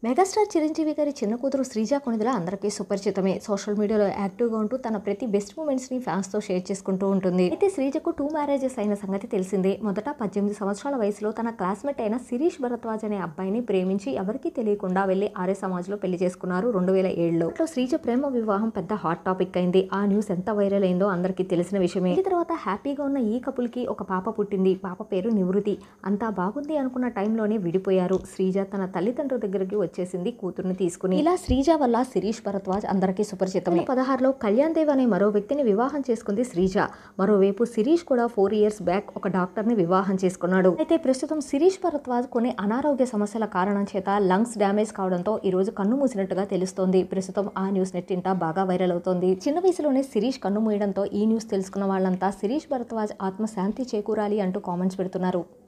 megastar Chiranjeevi గారి చిన్న కూతురు శ్రీజ కొనిదల అందరికీ సుపరిచితమే సోషల్ మీడియాలో యాక్టివ్గా ఉంటూ తన ప్రతి బెస్ట్ మూమెంట్స్ ని ఫ్యాన్స్ తో షేర్ చేసుకుంటూ ఉంటుంది అయితే శ్రీజకు టూ మ్యారేజెస్ అయిన సంగతి తెలిసిందే మొదట పద్దెనిమిది సంవత్సరాల వయసులో తన క్లాస్మేట్ అయిన శిరీష్ భరద్వాజ్ అనే అబ్బాయిని ప్రేమించి ఎవరికీ తెలియకుండా వెళ్లి ఆర్య సమాజ్ లో పెళ్లి చేసుకున్నారు రెండు వేల ఏడులో అట్లా శ్రీజ ప్రేమ వివాహం పెద్ద హాట్ టాపిక్ అయింది ఆ న్యూస్ ఎంత వైరల్ అయిందో అందరికీ తెలిసిన విషయమే ఈ తర్వాత హ్యాపీగా ఉన్న ఈ కపుల్ కి ఒక పాప పుట్టింది పాప పేరు నివృతి అంతా బాగుంది అనుకున్న టైంలోనే విడిపోయారు శ్రీజ తన తల్లిదండ్రుల దగ్గరికి వచ్చేసింది కూతుర్ని తీసుకుని ఇలా శ్రీజ వల్ల శిరీష్ భరద్వాజ్ అందరికీ సుపరిచితం పదహారులో కళ్యాణ్ దేవ్ అనే మరో వ్యక్తిని వివాహం చేసుకుంది శ్రీజ మరోవైపు శిరీష్ కూడా ఫోర్ ఇయర్స్ బ్యాక్ ఒక డాక్టర్ ని వివాహం చేసుకున్నాడు అయితే ప్రస్తుతం శిరీష్ భరద్వాజ్ కొన్ని అనారోగ్య సమస్యల కారణం చేత లంగ్స్ డ్యామేజ్ కావడంతో ఈ రోజు కన్ను మూసినట్టుగా తెలుస్తోంది ప్రస్తుతం ఆ న్యూస్ నెట్టింట బాగా వైరల్ అవుతోంది చిన్న వయసులోనే శిరీష్ కన్ను మూయడంతో ఈ న్యూస్ తెలుసుకున్న వాళ్ళంతా శిరీష్ భరద్వాజ్ ఆత్మ శాంతి చేకూరాలి అంటూ కామెంట్స్ పెడుతున్నారు